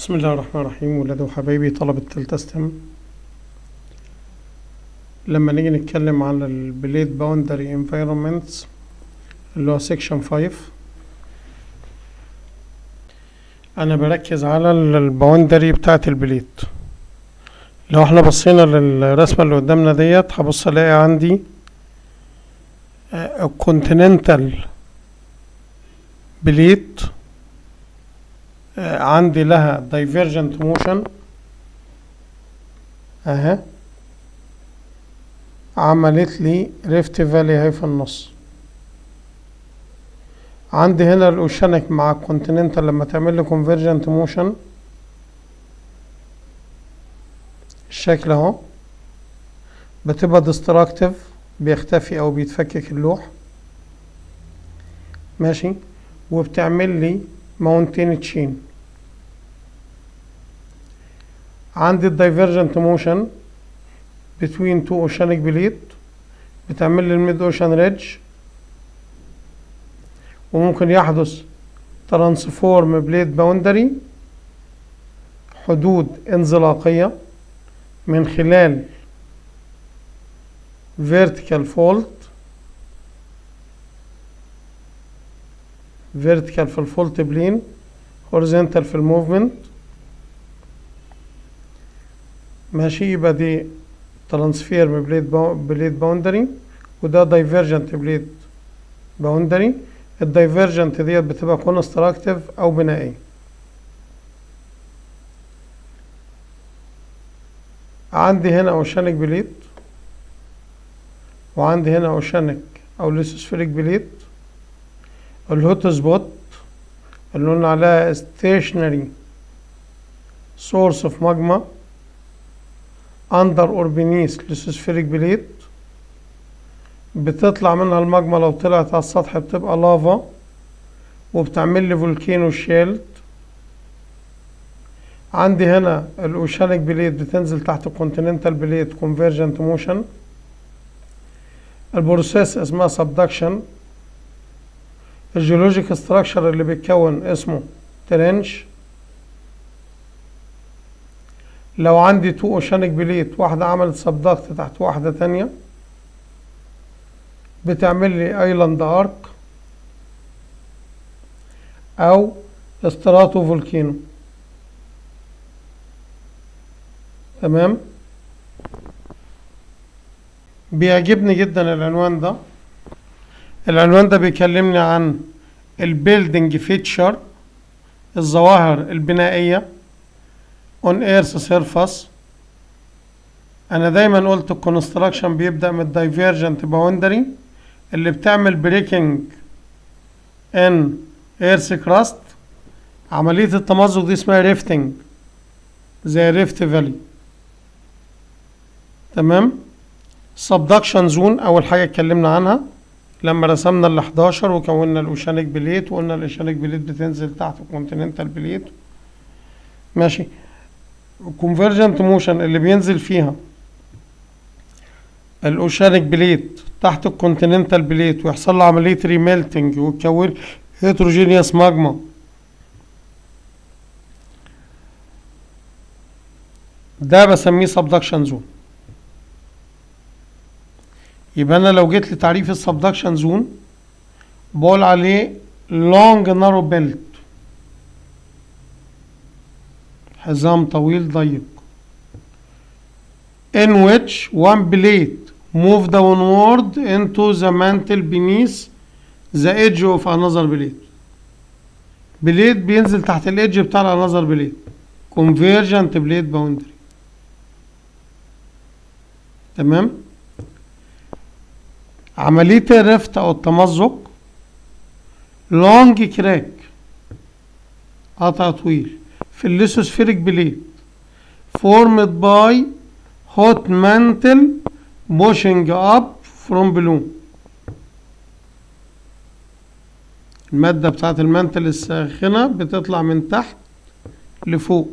بسم الله الرحمن الرحيم ولاد وحبايبي طلبة تالتة ستيم لما نيجي نتكلم على البليد باوندري انفايرومنتس اللي هو سيكشن 5 انا بركز على الباوندري بتاعة البليد لو احنا بصينا للرسمة اللي قدامنا ديت هبص الاقي عندي الكونتيننتال بليد عندي لها دايفيرجنت موشن اهي عملت لي ريفت فالي اهي في النص عندي هنا الاوشانك مع الكونتيننتال لما تعمل لي كونفرجنت موشن الشكل اهو بتبقى ديستراكتيف بيختفي او بيتفكك اللوح ماشي وبتعمل لي ماونتين تشين عندي الدايفرجنت موشن between two oceanic بليد بتعمل لي الميد اوشان ريدج وممكن يحدث ترانسفورم بليد باوندري حدود انزلاقية من خلال vertical fault vertical في الفولت بلين horizontal في الموفمنت ماشي يبقى دي ترانسفير من بليد بليد باوندري وده دايفرجنت بليد باوندري الدايفرجنت ديت بتبقى كونستراكتيف او بنائيه عندي هنا اوشانيك بليد وعندي هنا اوشانيك او ليسوسفيريك بليد الهوت سبوت اللي قلنا عليها stationary source of magma under or beneath lithospheric بليد بتطلع منها الماجما لو طلعت على السطح بتبقى لافا وبتعمل لي فولكينو شيلد عندي هنا الاوشانيك بليد بتنزل تحت الكونتيننتال بليد كونفرجنت موشن البروسيس اسمها سبدكشن الجيولوجيك ستراكشر اللي بيتكون اسمه ترنش لو عندي تو اوشانيك بليت واحدة عملت سبدكت تحت واحدة تانية بتعمل لي ايلاند ارك او استراتو فولكينو تمام بيعجبني جدا العنوان ده العنوان ده بيكلمني عن البيلدينج فيتشر الظواهر البنائية on earth surface انا دايما قلت الكونستراكشن بيبدأ من الدايفيرجنت باوندري اللي بتعمل بريكنج ان ايرث كراست عملية التمزق دي اسمها ريفتنج زي ريفت فالي تمام سبدكشن زون اول حاجة اتكلمنا عنها لما رسمنا ال 11 وكونا الاوشانيك بليت وقلنا الاوشانيك بليت بتنزل تحت الكونتيننتال بليت ماشي الكونفرجنت موشن اللي بينزل فيها الاوشانيك بليت تحت الكونتيننتال بليت ويحصل له عمليه ريميلتنج ويتكون هيتروجينيوس ماجما ده بسميه سبدكشن زون يبقى انا لو جيت لتعريف السبدكشن زون بقول عليه لونج نارو بيلت حزام طويل ضيق in which one plate move downward into the mantle beneath the edge of another plate بليت بينزل تحت الايدج بتاع another بليت convergent plate boundary تمام عملية الرفت أو التمزق لونج كراك قطع طويل في الليسوسفيريك بليد formed by hot mantle pushing up from below المادة بتاعت المانتل الساخنة بتطلع من تحت لفوق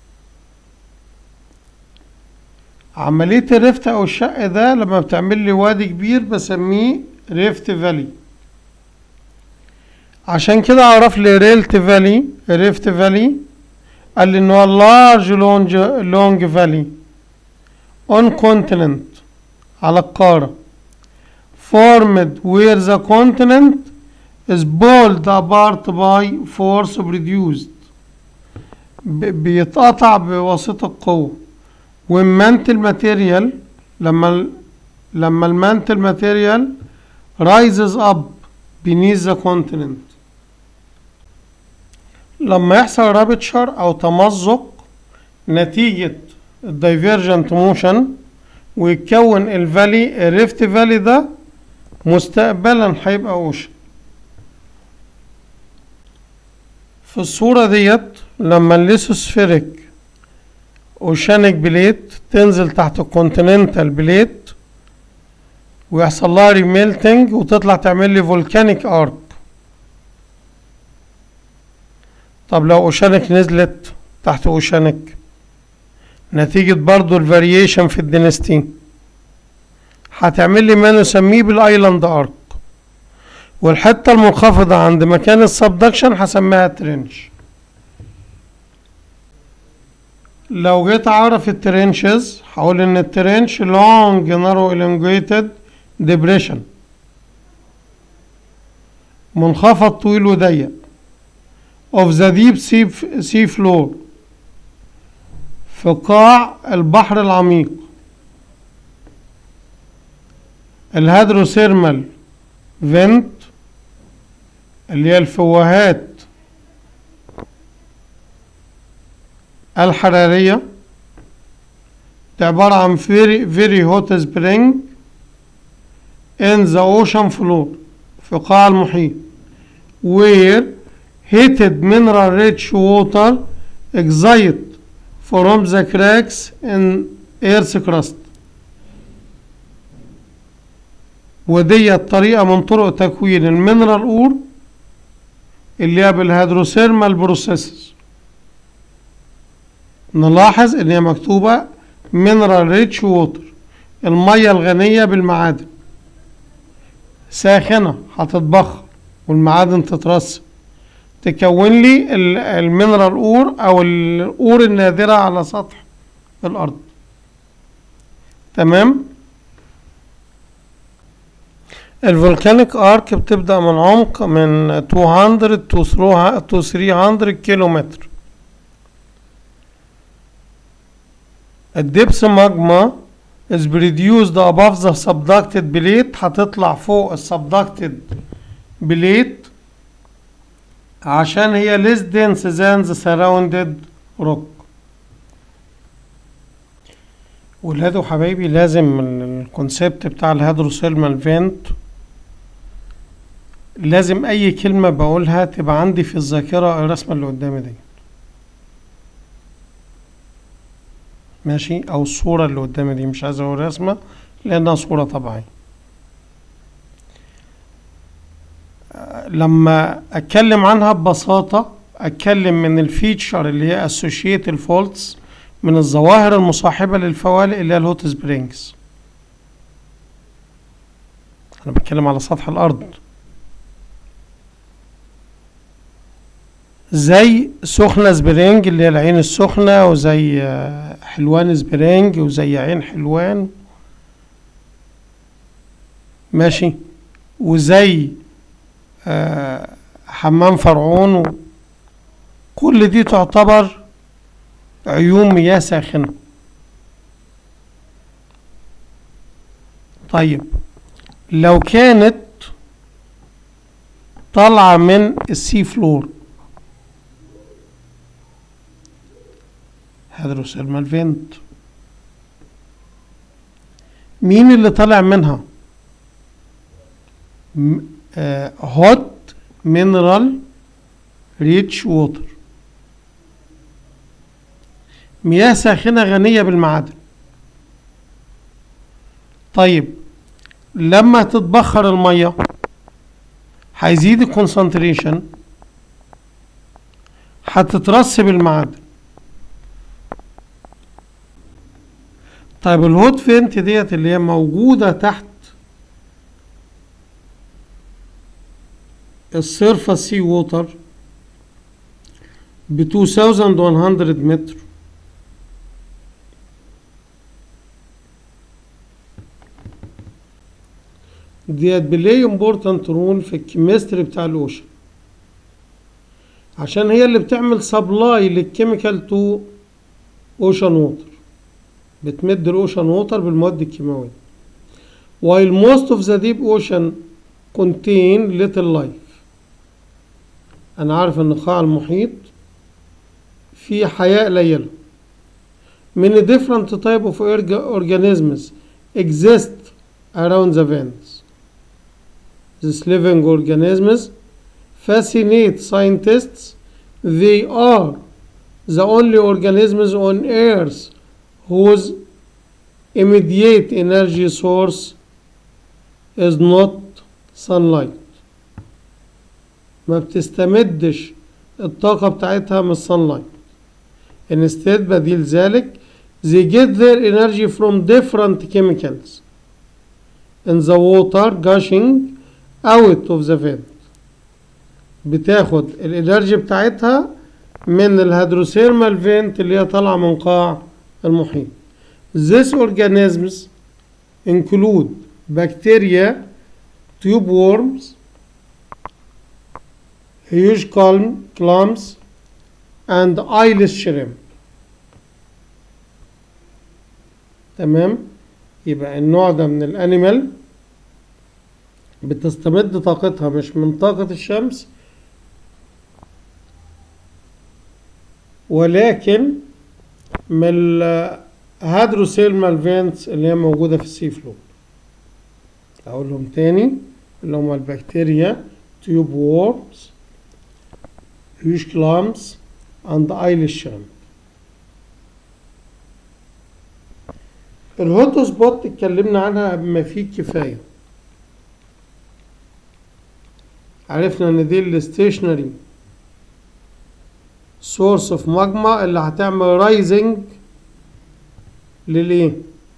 عملية الريفت أو الشق ده لما بتعمل لي وادي كبير بسميه ريفت فالي عشان كده أعرف لي ريلت فالي ريفت فالي قال لي ان هو large long long valley on continent على القارة formed where the continent is pulled apart by force produced ب- بيتقطع بواسطة قوة والمانتل ماتيريال لما ال لما المانتل ماتيريال rises up beneath the continent لما يحصل رابتشر او تمزق نتيجة الدايفيرجنت موشن ويتكون الفالي الريفت فالي ده مستقبلا هيبقى اوشن في الصورة ديت لما الليسوسفيريك اوشانيك بليت تنزل تحت الكونتيننتال بليت ويحصل لها ريميلتنج وتطلع تعمل لي فولكانيك ارك طب لو اوشانيك نزلت تحت اوشانيك نتيجة برضو الفاريشن في الدينستي هتعمل لي ما نسميه بالايلاند ارك والحتة المنخفضة عند مكان السبدكشن هسميها ترنش لو جيت اعرف الترنشز هقول ان الترنش long narrow elongated depression منخفض طويل وضيق of the deep sea, sea floor في قاع البحر العميق الهيدروثيرمال فينت اللي هي الفوهات الحرارية ده عبارة عن very very hot spring in the ocean floor في قاع المحيط where heated mineral rich water exit from the cracks in earth's crust ودي الطريقة من طرق تكوين المينرال اور اللي هي بالهيدروثيرمال بروسيسز نلاحظ ان هي مكتوبة mineral rich water المية الغنية بالمعادن ساخنة هتتبخر والمعادن تترسب تكون لي ال- المينرال اور او الأور النادرة على سطح الأرض تمام الفولكانيك ارك بتبدأ من عمق من 200 to 300 كيلو متر الدبس ماجما is produced above the subducted plate هتطلع فوق السبدكتد بليت عشان هي less dense than the surrounded rock ولاد وحبايبي لازم الكونسيبت بتاع الهيدروثيرمال فينت لازم اي كلمة بقولها تبقى عندي في الذاكرة الرسمة اللي قدامي دي ماشي او الصورة اللي قدامي دي مش عايز اقول رسمة لانها صورة طبيعية آه، لما اتكلم عنها ببساطة اتكلم من الفيتشر اللي هي associated faults من الظواهر المصاحبة للفوالق اللي هي الهوت سبرينجز انا بتكلم على سطح الارض زي سخنة سبرينج اللي هي العين السخنة وزي آه، حلوان سبرينج وزي عين حلوان ماشي وزي آه، حمام فرعون و- كل دي تعتبر عيون مياه ساخنة طيب لو كانت طالعة من السي فلور هيدروثيرمال فينت مين اللي طالع منها هوت مينرال ريتش ووتر مياه ساخنة غنية بالمعادن طيب لما تتبخر المية هيزيد الكونسنتريشن هتترسب المعادن طيب الهوت فينت ديت اللي هي موجودة تحت السيرفس سي ووتر ب 2100 متر ديت بلاي امبورتنت رول في الكيمستري بتاع الاوشن عشان هي اللي بتعمل سبلاي للكيميكال تو اوشن ووتر بتمد الاوشن ووتر بالمواد الكيماويه while most of the deep ocean contain little life انا عارف ان قاع المحيط في حياة قليلة many different type of orga- organisms exist around the vents these living organisms fascinate scientists they are the only organisms on earth whose immediate energy source is not sunlight ما بتستمدش الطاقة بتاعتها من السانلايت instead بديل ذلك they get their energy from different chemicals in the water gushing out of the vent بتاخد الانرجي بتاعتها من الهيدروثيرمال فينت اللي هي طالعة من قاع المحيط These organisms include bacteria, tube worms, huge calm, clams, and eyeless shrimp. تمام يبقى النوع ده من الانيمال بتستمد طاقتها مش من طاقة الشمس ولكن من الهيدروثيرمال فينتس اللي هي موجودة في السي فلور أقولهم تاني اللي هما البكتيريا تيوب وورمز هيوش كلامز and eyeless shrimp الهوت سبوت اتكلمنا عنها بما فيه كفاية عرفنا ان دي الستيشنري سورس اوف ماجما اللي هتعمل رايزنج للايه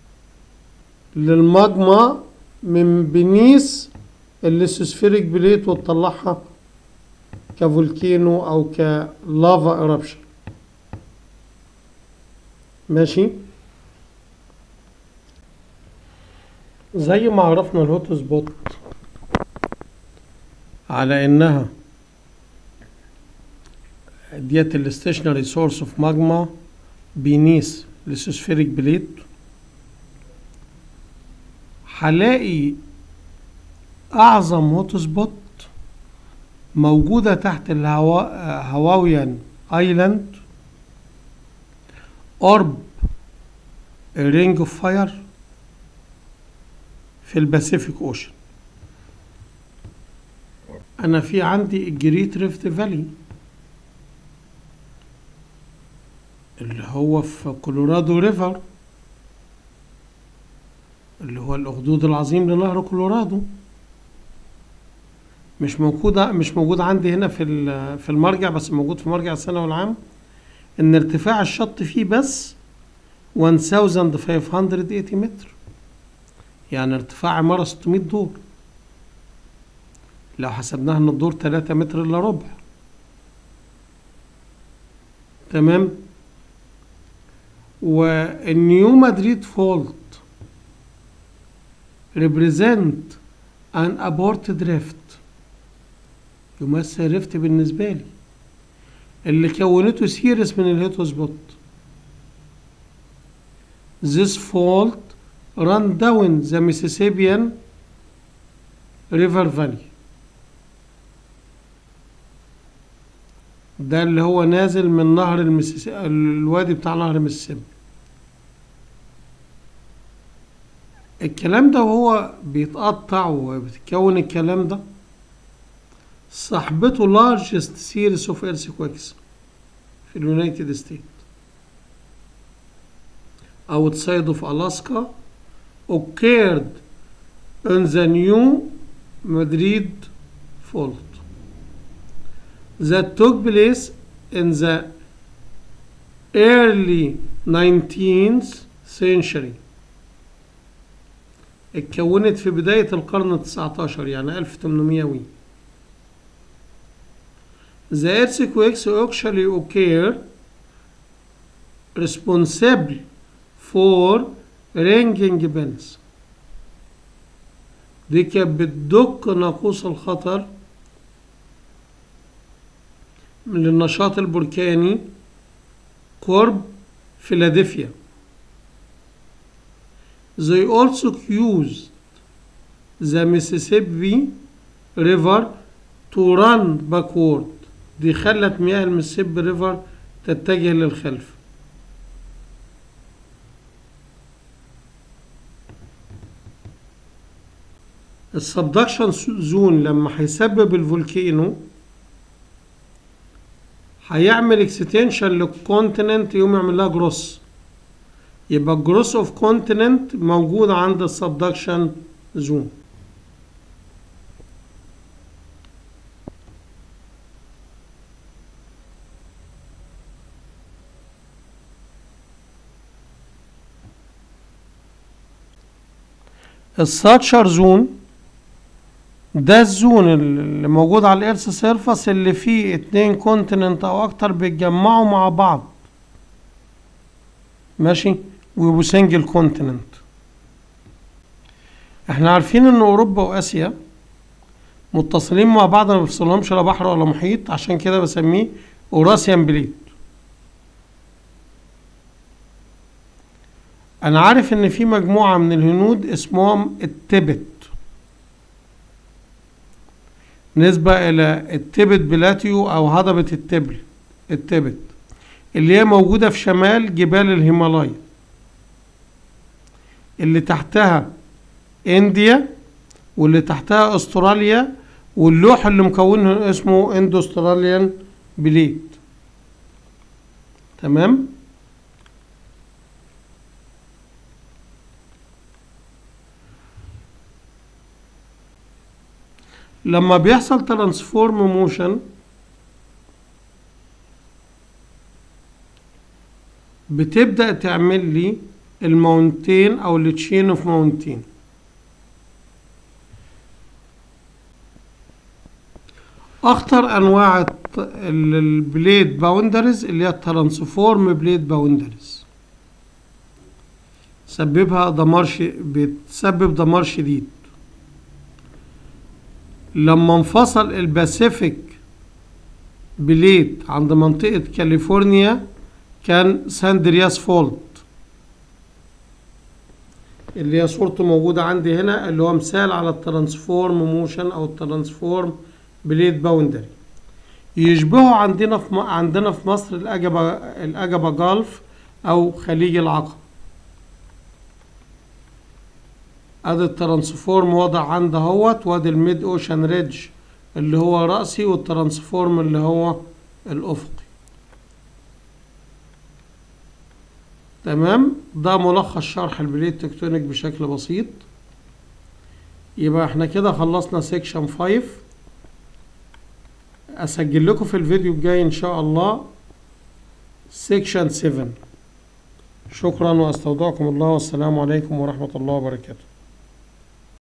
للماجما من بنيس الليسوسفيريك بليت وتطلعها كفولكينو او كلافا ايربشن ماشي زي ما عرفنا الهوت سبوت على انها ديت الستيشنري سورس اوف ماجما بينيس لسوسفيريك بليت هلاقي اعظم هوت سبوت موجودة تحت الهوا هواويان ايلاند اورب رينج اوف فاير في الباسيفيك اوشن انا في عندي الجريت ريفت فالي اللي هو في كولورادو ريفر اللي هو الاخدود العظيم لنهر كولورادو مش موجودة مش موجود عندي هنا في في المرجع بس موجود في مرجع السنة والعام ان ارتفاع الشط فيه بس 1580 متر يعني ارتفاع عمارة 600 دور لو حسبناها ان الدور 3 متر الا ربع تمام والنيو مدريد فولت represent an aborted rift يمثل ريفت بالنسبة لي اللي كونته سيريس من الهيتو سبوت This fault run down the Mississippian River Valley ده اللي هو نازل من نهر المسيس... الوادي بتاع نهر المسيسيبي الكلام ده وهو بيتقطع وبتكون الكلام ده صاحبته largest series of earthquakes في اليونايتد ستيت outside of Alaska occurred in the New Madrid fault that took place in the early 19th century اتكونت في بداية القرن التسعة عشر يعني 1800 وي The earthquakes actually occur responsible for ringing bells دي كانت بتدق ناقوس الخطر من النشاط البركاني قرب فيلادلفيا They also used the Mississippi River to run backward دي خلت مياه المسيسيبي ريفر تتجه للخلف السبدكشن زون لما هيسبب الفولكينو هيعمل اكستنشن للكونتيننت يقوم يعمل لها جروس يبقى الجروس اوف كونتيننت موجود عند السبدكشن زون الساتشر زون ده الزون اللي موجود على الارث سيرفس اللي فيه اتنين كونتيننت او اكتر بيتجمعوا مع بعض ماشي ويبقوا سنجل كونتيننت احنا عارفين ان اوروبا واسيا متصلين مع بعض ما بيفصلهمش لا بحر ولا محيط عشان كده بسميه اوراسيان بليد انا عارف ان في مجموعة من الهنود اسمهم التبت نسبة الى التبت بلاتيو او هضبة التبل التبت اللي هي موجودة في شمال جبال الهيمالايا اللي تحتها انديا واللي تحتها استراليا واللوح اللي مكونه اسمه اندو استراليان بليد تمام لما بيحصل ترانسفورم موشن بتبدأ تعمل لي الماونتين او التشين اوف ماونتين اخطر انواع الت- ال- البليد باوندرز اللي هي الترانسفورم بليد باوندرز سببها دمار ش... بتسبب دمار شديد لما انفصل الباسيفيك بليد عند منطقة كاليفورنيا كان ساندرياس فولت اللي هي صورته موجودة عندي هنا اللي هو مثال على الترانسفورم موشن أو الترانسفورم بليد باوندري يشبهه عندنا في م... عندنا في مصر الأجبة الأجبة جالف أو خليج العقبة ادي الترانسفورم وضع عند اهوت وادي الميد اوشن ريدج اللي هو رأسي والترانسفورم اللي هو الأفقي تمام ده ملخص شرح البليت تكتونيك بشكل بسيط يبقى احنا كده خلصنا سيكشن 5 اسجل لكم في الفيديو الجاي ان شاء الله سيكشن 7 شكرا واستودعكم الله والسلام عليكم ورحمة الله وبركاته